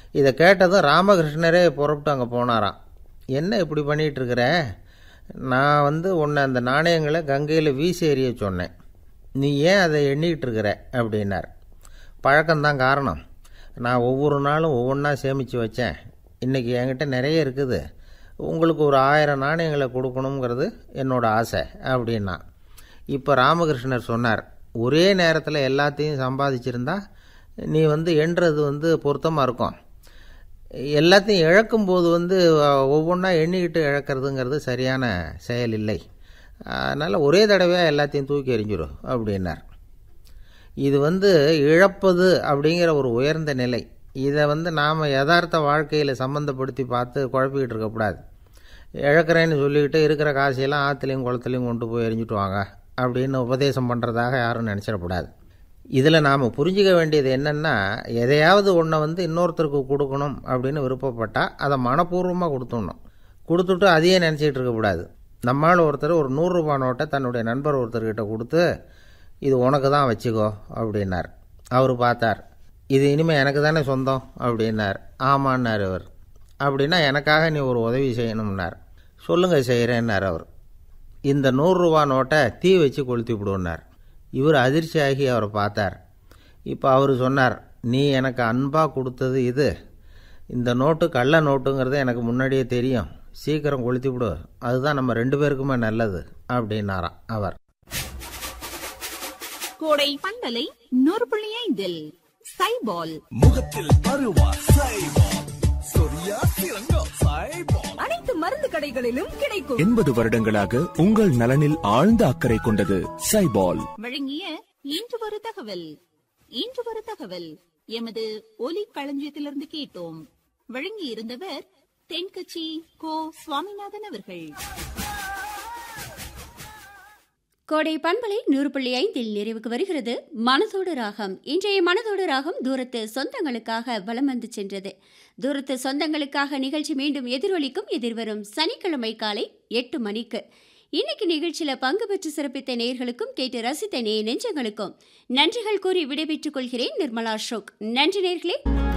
இதை கேட்டதும் ராமகிருஷ்ணரே புறப்பட்டு அங்கே போனாராம் என்ன இப்படி பண்ணிகிட்டு இருக்கிற நான் வந்து உன்னை அந்த நாணயங்களை கங்கையில் வீசி எறிய சொன்னேன் நீ ஏன் அதை எண்ணிக்கிட்டு இருக்கிற அப்படின்னார் பழக்கம்தான் காரணம் நான் ஒவ்வொரு நாளும் ஒவ்வொன்றா சேமித்து வச்சேன் இன்றைக்கி என்கிட்ட நிறைய இருக்குது உங்களுக்கு ஒரு ஆயிரம் நாணயங்களை கொடுக்கணுங்கிறது என்னோட ஆசை அப்படின்னா இப்போ ராமகிருஷ்ணர் சொன்னார் ஒரே நேரத்தில் எல்லாத்தையும் சம்பாதிச்சிருந்தா நீ வந்து எண்ணுறது வந்து பொருத்தமாக இருக்கும் எல்லாத்தையும் இழக்கும்போது வந்து ஒவ்வொன்றா எண்ணிக்கிட்டு இழக்கிறதுங்கிறது சரியான செயல் இல்லை அதனால் ஒரே தடவையாக எல்லாத்தையும் தூக்கி எறிஞ்சிடும் அப்படின்னார் இது வந்து இழப்பது அப்படிங்கிற ஒரு உயர்ந்த நிலை இதை வந்து நாம் யதார்த்த வாழ்க்கையில் சம்மந்தப்படுத்தி பார்த்து குழப்பிக்கிட்டு இருக்கக்கூடாது இழக்கிறேன்னு சொல்லிக்கிட்டு இருக்கிற காசையெல்லாம் ஆற்றுலையும் குளத்துலையும் கொண்டு போய் எரிஞ்சிட்டு வாங்க அப்படின்னு உபதேசம் பண்ணுறதாக யாரும் நினச்சிடக்கூடாது இதில் நாம் புரிஞ்சிக்க வேண்டியது என்னென்னா எதையாவது ஒன்றை வந்து இன்னொருத்தருக்கு கொடுக்கணும் அப்படின்னு விருப்பப்பட்டால் அதை மனப்பூர்வமாக கொடுத்துடணும் கொடுத்துட்டு அதையே நினச்சிக்கிட்டு இருக்கக்கூடாது நம்மளால் ஒருத்தர் ஒரு நூறுரூபா நோட்டை தன்னுடைய நண்பர் ஒருத்தர்கிட்ட கொடுத்து இது உனக்கு தான் வச்சுக்கோ அப்படின்னார் அவர் பார்த்தார் இது இனிமேல் எனக்கு தானே சொந்தம் அப்படின்னார் ஆமான்னார் அவர் அப்படின்னா எனக்காக நீ ஒரு உதவி செய்யணும்னார் சொல்லுங்கள் செய்கிறேன்னார் அவர் இந்த நூறுரூவா நோட்டை தீ வச்சு கொளுத்தி விடுன்னார் இவர் அதிர்ச்சியாகி அவரை பார்த்தார் இப்போ அவர் சொன்னார் நீ எனக்கு அன்பாக கொடுத்தது இது இந்த நோட்டு கள்ள நோட்டுங்கிறது எனக்கு முன்னாடியே தெரியும் சீக்கிரம் கொளுத்தி விடு அதுதான் நம்ம ரெண்டு பேருக்குமே நல்லது அப்படின்னாராம் அவர் கோடை பந்தலை நூறு புள்ளி ஐந்தில் சைபால் முகத்தில் பருவா சைபால் சொரியா சிறங்கோ சைபால் அனைத்து மருந்து கடைகளிலும் கிடைக்கும் எண்பது வருடங்களாக உங்கள் நலனில் ஆழ்ந்த அக்கறை கொண்டது சைபால் வழங்கிய இன்று ஒரு தகவல் இன்று ஒரு தகவல் எமது ஒலி களஞ்சியத்திலிருந்து கேட்டோம் வழங்கி இருந்தவர் தென்கட்சி கோ சுவாமிநாதன் அவர்கள் கோடை பண்பலை நூறு புள்ளி ஐந்தில் நிறைவுக்கு வருகிறது மனதோடு ராகம் இன்றைய மனதோடு ராகம் தூரத்து சொந்தங்களுக்காக வலம் வந்து சென்றது தூரத்து சொந்தங்களுக்காக நிகழ்ச்சி மீண்டும் எதிரொலிக்கும் எதிர்வரும் சனிக்கிழமை காலை எட்டு மணிக்கு இன்னைக்கு நிகழ்ச்சியில் பங்கு பெற்று சிறப்பித்த நேயர்களுக்கும் கேட்டு ரசித்த நேய நெஞ்சங்களுக்கும் நன்றிகள் கூறி விடைபெற்றுக் கொள்கிறேன் நிர்மலா அசோக் நன்றி நேர்களே